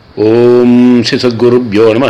ஓம் ஸ்ரீ சத்குருப்யோ நம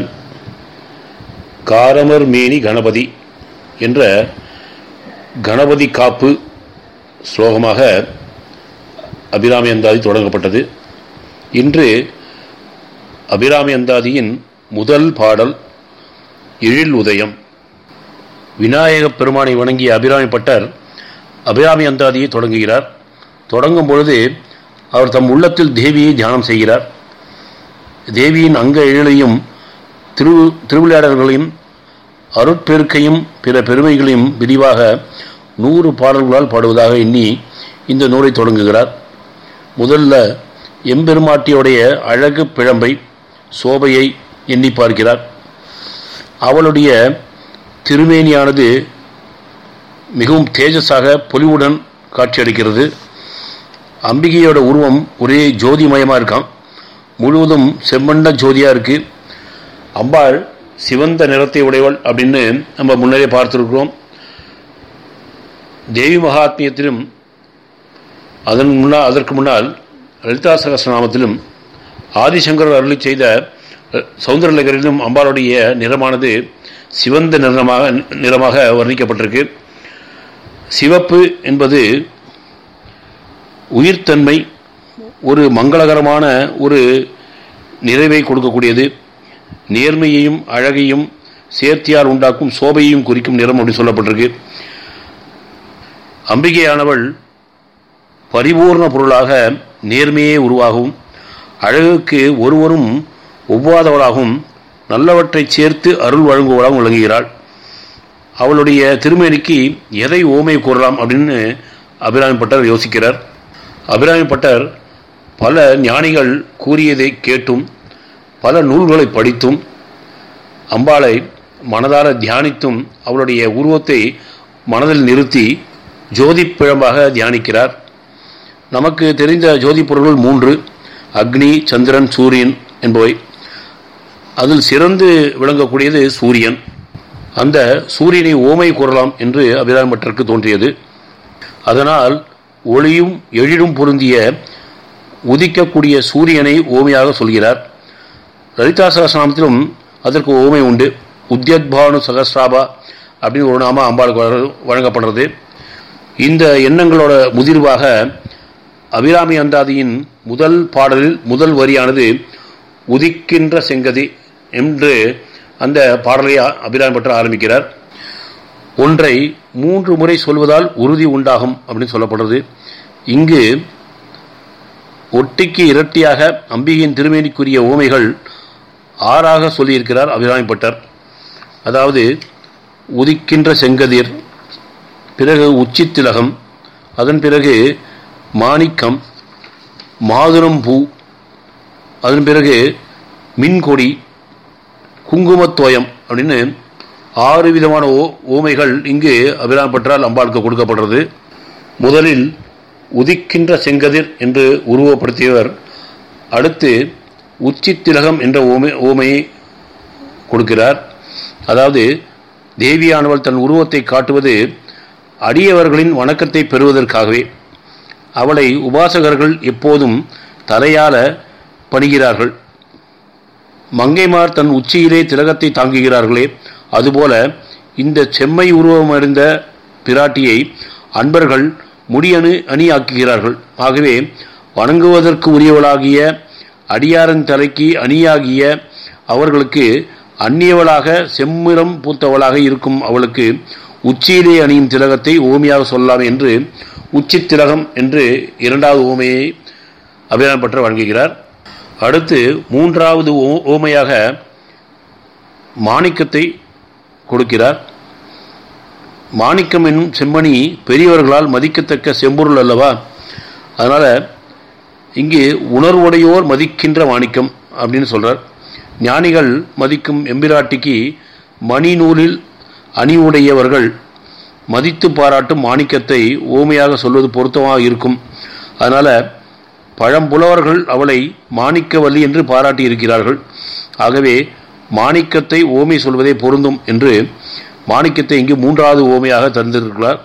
காரமர் மேனி கணபதி என்ற கணபதி காப்பு ஸ்லோகமாக அபிராமி அந்தாதி தொடங்கப்பட்டது இன்று அபிராமி அந்தாதியின் முதல் பாடல் எழில் உதயம் விநாயகப் பெருமானை வணங்கிய அபிராமி பட்டர் அபிராமி அந்தாதியை தொடங்குகிறார் தொடங்கும் பொழுது அவர் தம் உள்ளத்தில் தேவியை தியானம் செய்கிறார் தேவியின் அங்க எழிலையும் திரு திருவிளையாடல்களையும் அருட்பெருக்கையும் பிற பெருமைகளையும் விரிவாக நூறு பாடல்களால் பாடுவதாக எண்ணி இந்த நூலை தொடங்குகிறார் முதல்ல எம்பெருமாட்டியுடைய அழகு பிழம்பை சோபையை எண்ணி பார்க்கிறார் அவளுடைய திருமேனியானது மிகவும் தேஜஸாக பொலிவுடன் காட்சியளிக்கிறது அம்பிகையோட உருவம் ஒரே ஜோதிமயமாக இருக்கான் முழுவதும் செம்மண்ட ஜோதியாக இருக்கு அம்பாள் சிவந்த நிறத்தை உடையவள் அப்படின்னு நம்ம முன்னரே பார்த்துருக்கிறோம் தேவி மகாத்மியத்திலும் அதன் முன்னால் அதற்கு முன்னால் லலிதா சகசிரநாமத்திலும் ஆதிசங்கர் அருளி செய்த சௌந்தரலகரிலும் அம்பாளுடைய நிறமானது சிவந்த நிறமாக நிறமாக வர்ணிக்கப்பட்டிருக்கு சிவப்பு என்பது உயிர்த்தன்மை ஒரு மங்களகரமான ஒரு நிறைவை கொடுக்கக்கூடியது நேர்மையையும் அழகையும் சேர்த்தியார் உண்டாக்கும் சோபையையும் குறிக்கும் நிறம் அப்படி சொல்லப்பட்டிருக்கு அம்பிகையானவள் பரிபூர்ண பொருளாக நேர்மையே உருவாகவும் அழகுக்கு ஒருவரும் ஒவ்வாதவளாகவும் நல்லவற்றை சேர்த்து அருள் வழங்குவதாகவும் விளங்குகிறாள் அவளுடைய திருமேனிக்கு எதை ஓமை கூறலாம் அப்படின்னு அபிராமி பட்டர் யோசிக்கிறார் அபிராமி பட்டர் பல ஞானிகள் கூறியதை கேட்டும் பல நூல்களை படித்தும் அம்பாளை மனதார தியானித்தும் அவளுடைய உருவத்தை மனதில் நிறுத்தி ஜோதி பிழம்பாக தியானிக்கிறார் நமக்கு தெரிந்த ஜோதி பொருள்கள் மூன்று அக்னி சந்திரன் சூரியன் என்பவை அதில் சிறந்து விளங்கக்கூடியது சூரியன் அந்த சூரியனை ஓமை கூறலாம் என்று அபிராமி பட்டருக்கு தோன்றியது அதனால் ஒளியும் எழிலும் பொருந்திய உதிக்கக்கூடிய சூரியனை ஓமையாக சொல்கிறார் லலிதா சகசிரநாமத்திலும் அதற்கு ஓமை உண்டு உத்யத்பானு சகசிராபா அப்படின்னு ஒரு நாம அம்பாளுக்கு வழங்கப்படுறது இந்த எண்ணங்களோட முதிர்வாக அபிராமி அந்தாதியின் முதல் பாடலில் முதல் வரியானது உதிக்கின்ற செங்கதி என்று அந்த பாடலை அபிராமி பற்ற ஆரம்பிக்கிறார் ஒன்றை மூன்று முறை சொல்வதால் உறுதி உண்டாகும் அப்படின்னு சொல்லப்படுறது இங்கு ஒட்டிக்கு இரட்டியாக அம்பிகையின் திருமேனிக்குரிய ஓமைகள் ஆறாக சொல்லியிருக்கிறார் அபிராமி பட்டர் அதாவது உதிக்கின்ற செங்கதிர் பிறகு உச்சித்திலகம் அதன் பிறகு மாணிக்கம் மாதுளம் பூ அதன் பிறகு மின்கொடி குங்குமத்தோயம் அப்படின்னு ஆறு விதமான ஓ ஓமைகள் இங்கு அபிராமி பற்றால் அம்பாளுக்கு கொடுக்கப்படுறது முதலில் உதிக்கின்ற செங்கதிர் என்று உருவப்படுத்தியவர் அடுத்து உச்சித்திலகம் என்ற ஓமை ஓமையை கொடுக்கிறார் அதாவது தேவியானவள் தன் உருவத்தை காட்டுவது அடியவர்களின் வணக்கத்தை பெறுவதற்காகவே அவளை உபாசகர்கள் எப்போதும் தலையால பணிகிறார்கள் மங்கைமார் தன் உச்சியிலே திலகத்தை தாங்குகிறார்களே அதுபோல இந்த செம்மை உருவமடைந்த பிராட்டியை அன்பர்கள் முடியணு அணியாக்குகிறார்கள் ஆகவே வணங்குவதற்கு உரியவளாகிய அடியாரன் தலைக்கு அணியாகிய அவர்களுக்கு அந்நியவளாக செம்மிரம் பூத்தவளாக இருக்கும் அவளுக்கு உச்சியிலே அணியும் திலகத்தை ஓமையாக சொல்லலாம் என்று உச்சி திலகம் என்று இரண்டாவது ஓமையை அபிராமி பற்ற வழங்குகிறார் அடுத்து மூன்றாவது ஓமையாக மாணிக்கத்தை கொடுக்கிறார் மாணிக்கம் என்னும் செம்மணி பெரியவர்களால் மதிக்கத்தக்க செம்பொருள் அல்லவா அதனால் இங்கு உணர்வுடையோர் மதிக்கின்ற மாணிக்கம் அப்படின்னு சொல்கிறார் ஞானிகள் மதிக்கும் எம்பிராட்டிக்கு மணி நூலில் அணிவுடையவர்கள் மதித்து பாராட்டும் மாணிக்கத்தை ஓமையாக சொல்வது பொருத்தமாக இருக்கும் அதனால் பழம்புலவர்கள் அவளை மாணிக்கவல்லி என்று பாராட்டி இருக்கிறார்கள் ஆகவே மாணிக்கத்தை ஓமை சொல்வதே பொருந்தும் என்று மாணிக்கத்தை இங்கு மூன்றாவது ஓமையாக தந்திருக்கிறார்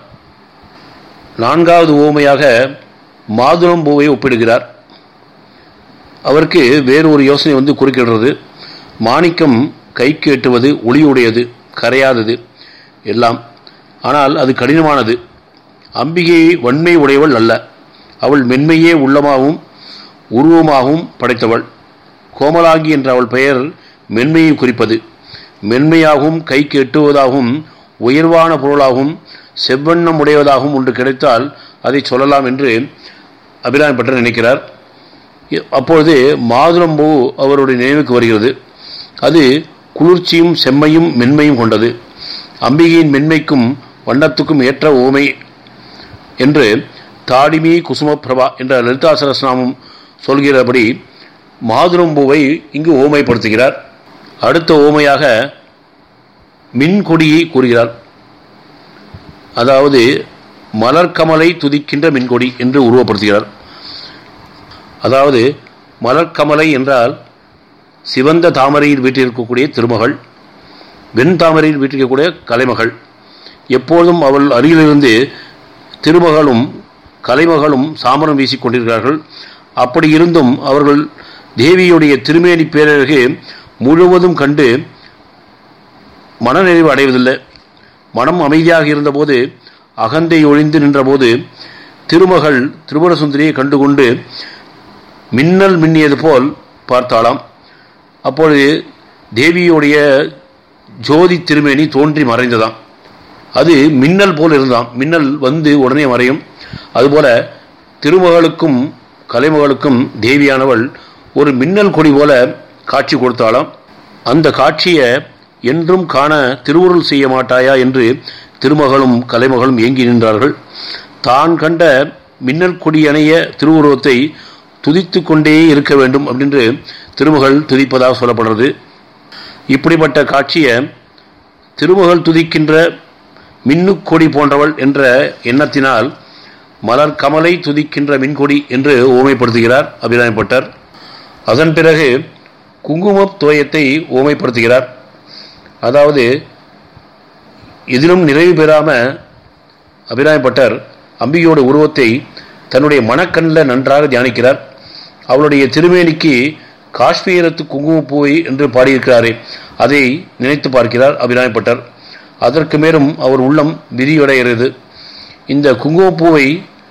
நான்காவது ஓமையாக மாதுளம்பூவை ஒப்பிடுகிறார் அவருக்கு வேறு ஒரு யோசனை வந்து குறுக்கிடுறது மாணிக்கம் கைக்கு எட்டுவது ஒளியுடையது கரையாதது எல்லாம் ஆனால் அது கடினமானது அம்பிகை வன்மை உடையவள் அல்ல அவள் மென்மையே உள்ளமாகவும் உருவமாகவும் படைத்தவள் கோமலாங்கி என்ற அவள் பெயர் மென்மையை குறிப்பது மென்மையாகவும் கைக்கு எட்டுவதாகவும் உயர்வான பொருளாகவும் செவ்வண்ணம் உடையவதாகவும் ஒன்று கிடைத்தால் அதை சொல்லலாம் என்று அபிராமி பட்டர் நினைக்கிறார் அப்பொழுது மாதுளம்பூ அவருடைய நினைவுக்கு வருகிறது அது குளிர்ச்சியும் செம்மையும் மென்மையும் கொண்டது அம்பிகையின் மென்மைக்கும் வண்ணத்துக்கும் ஏற்ற ஓமை என்று தாடிமி குசும பிரபா என்ற லலிதா சரஸ்நாமம் சொல்கிறபடி மாதுளம்பூவை இங்கு ஓமைப்படுத்துகிறார் அடுத்த ஓமையாக மின்கொடியை கூறுகிறார் அதாவது மலர்கமலை துதிக்கின்ற மின்கொடி என்று உருவப்படுத்துகிறார் அதாவது மலர்கமலை என்றால் சிவந்த தாமரையில் வீட்டிருக்கக்கூடிய திருமகள் வெண் தாமரையில் வீட்டிருக்கக்கூடிய கலைமகள் எப்போதும் அவள் அருகிலிருந்து திருமகளும் கலைமகளும் சாமரம் வீசிக் கொண்டிருக்கிறார்கள் அப்படி இருந்தும் அவர்கள் தேவியுடைய திருமேனி பேரழகு முழுவதும் கண்டு மனநிறைவு அடைவதில்லை மனம் அமைதியாக இருந்தபோது அகந்தை ஒழிந்து நின்றபோது திருமகள் திரிபுர சுந்தரியை கண்டுகொண்டு மின்னல் மின்னியது போல் பார்த்தாளாம் அப்பொழுது தேவியுடைய ஜோதி திருமேனி தோன்றி மறைந்ததாம் அது மின்னல் போல் இருந்தாம் மின்னல் வந்து உடனே மறையும் அதுபோல திருமகளுக்கும் கலைமகளுக்கும் தேவியானவள் ஒரு மின்னல் கொடி போல காட்சி கொடுத்தாலாம் அந்த காட்சியை என்றும் காண திருவுருள் செய்ய மாட்டாயா என்று திருமகளும் கலைமகளும் ஏங்கி நின்றார்கள் தான் கண்ட மின்னல் கொடி அணைய திருவுருவத்தை துதித்து கொண்டே இருக்க வேண்டும் அப்படின்று திருமகள் துதிப்பதாக சொல்லப்படுறது இப்படிப்பட்ட காட்சியை திருமகள் துதிக்கின்ற மின்னுக்கொடி போன்றவள் என்ற எண்ணத்தினால் மலர் கமலை துதிக்கின்ற மின்கொடி என்று ஓமைப்படுத்துகிறார் அபிராமப்பட்டர் அதன் பிறகு குங்கும தோயத்தை ஓமைப்படுத்துகிறார் அதாவது எதிலும் நிறைவு பெறாம அபிராமப்பட்டர் அம்பிகையோட உருவத்தை தன்னுடைய மனக்கண்ணில் நன்றாக தியானிக்கிறார் அவளுடைய திருமேனிக்கு காஷ்மீரத்து குங்குமப்பூவை என்று பாடியிருக்கிறாரே அதை நினைத்து பார்க்கிறார் அபிராமப்பட்டர் அதற்கு மேலும் அவர் உள்ளம் விதியடைகிறது இந்த குங்குமப்பூவை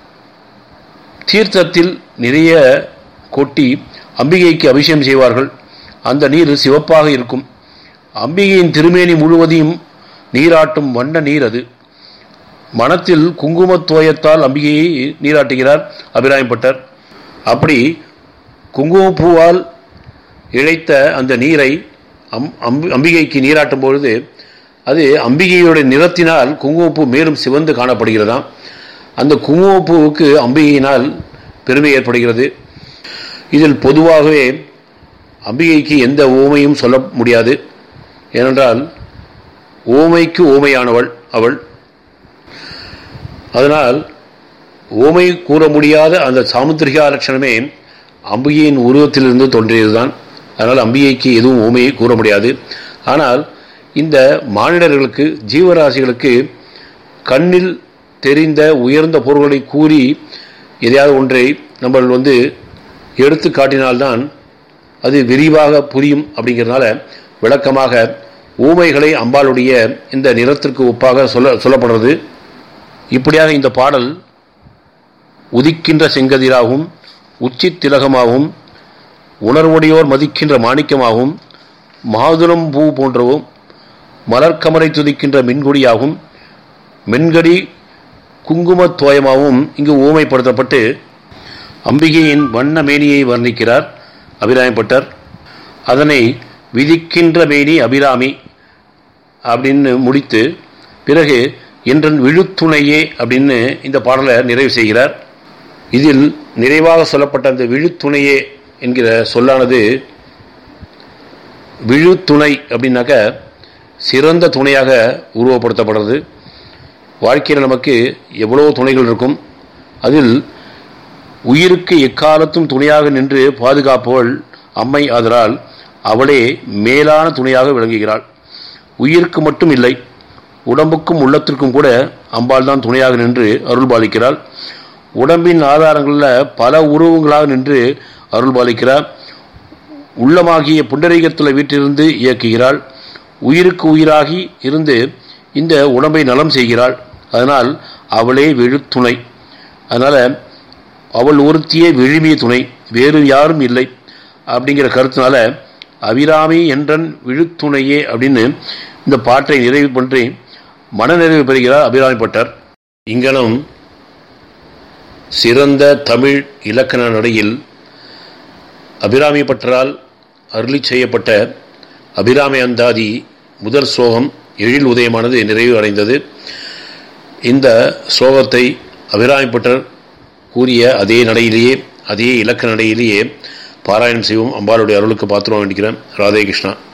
தீர்த்தத்தில் நிறைய கொட்டி அம்பிகைக்கு அபிஷேகம் செய்வார்கள் அந்த நீர் சிவப்பாக இருக்கும் அம்பிகையின் திருமேனி முழுவதையும் நீராட்டும் வண்ண நீர் அது மனத்தில் குங்குமத் தோயத்தால் அம்பிகையை நீராட்டுகிறார் அபிராயப்பட்டர் அப்படி குங்குமப்பூவால் இழைத்த அந்த நீரை அம் அம்பிகைக்கு நீராட்டும் பொழுது அது அம்பிகையுடைய நிறத்தினால் குங்குமப்பூ மேலும் சிவந்து காணப்படுகிறதாம் அந்த குங்குமப்பூவுக்கு அம்பிகையினால் பெருமை ஏற்படுகிறது இதில் பொதுவாகவே அம்பிகைக்கு எந்த ஓமையும் சொல்ல முடியாது ஏனென்றால் ஓமைக்கு ஓமையானவள் அவள் அதனால் ஓமை கூற முடியாத அந்த சாமுத்திரிகா லட்சணமே அம்பிகையின் உருவத்திலிருந்து தோன்றியதுதான் அதனால் அம்பிகைக்கு எதுவும் ஓமையை கூற முடியாது ஆனால் இந்த மானிடர்களுக்கு ஜீவராசிகளுக்கு கண்ணில் தெரிந்த உயர்ந்த பொருள்களை கூறி எதையாவது ஒன்றை நம்ம வந்து எடுத்து காட்டினால்தான் அது விரிவாக புரியும் அப்படிங்கிறதுனால விளக்கமாக ஊமைகளை அம்பாளுடைய இந்த நிறத்திற்கு ஒப்பாக சொல்ல சொல்லப்படுறது இப்படியாக இந்த பாடல் உதிக்கின்ற செங்கதிராகவும் உச்சி திலகமாகவும் உணர்வுடையோர் மதிக்கின்ற மாணிக்கமாகவும் மாதுளம் பூ போன்றவும் மலர்கமரை துதிக்கின்ற மின்கொடியாகவும் மென்கடி குங்குமத் தோயமாகவும் இங்கு ஊமைப்படுத்தப்பட்டு அம்பிகையின் வண்ண மேனியை வர்ணிக்கிறார் அபிராயப்பட்டர் அதனை விதிக்கின்ற மேனி அபிராமி அப்படின்னு முடித்து பிறகு என்றன் விழுத்துணையே அப்படின்னு இந்த பாடலை நிறைவு செய்கிறார் இதில் நிறைவாக சொல்லப்பட்ட அந்த விழுத்துணையே என்கிற சொல்லானது விழுத்துணை அப்படின்னாக்க சிறந்த துணையாக உருவப்படுத்தப்படுறது வாழ்க்கையில் நமக்கு எவ்வளோ துணைகள் இருக்கும் அதில் உயிருக்கு எக்காலத்தும் துணையாக நின்று பாதுகாப்பவள் அம்மை ஆதலால் அவளே மேலான துணையாக விளங்குகிறாள் உயிருக்கு மட்டும் இல்லை உடம்புக்கும் உள்ளத்திற்கும் கூட அம்பாள் தான் துணையாக நின்று அருள் பாலிக்கிறாள் உடம்பின் ஆதாரங்களில் பல உருவங்களாக நின்று அருள் பாலிக்கிறார் உள்ளமாகிய புண்டரீகத்துள்ள வீட்டிலிருந்து இயக்குகிறாள் உயிருக்கு உயிராகி இருந்து இந்த உடம்பை நலம் செய்கிறாள் அதனால் அவளே விழுத்துணை அதனால் அவள் ஒருத்தியே விழுமிய துணை வேறு யாரும் இல்லை அப்படிங்கிற கருத்தினால அபிராமி என்றன் விழுத்துணையே அப்படின்னு இந்த பாட்டை நிறைவு பண்ணி மனநிறைவு பெறுகிறார் அபிராமி பட்டர் இங்கனம் சிறந்த தமிழ் இலக்கண நடையில் அபிராமி பட்டரால் அருளி செய்யப்பட்ட அபிராமி அந்தாதி முதல் ஸ்லோகம் எழில் உதயமானது நிறைவு அடைந்தது இந்த ஸ்லோகத்தை அபிராமி பட்டர் கூறிய அதே நடையிலேயே அதே இலக்க நடையிலேயே பாராயணம் செய்வோம் அம்பாளுடைய அருளுக்கு பாத்திரம் வேண்டிக்கிறேன் ராதே கிருஷ்ணா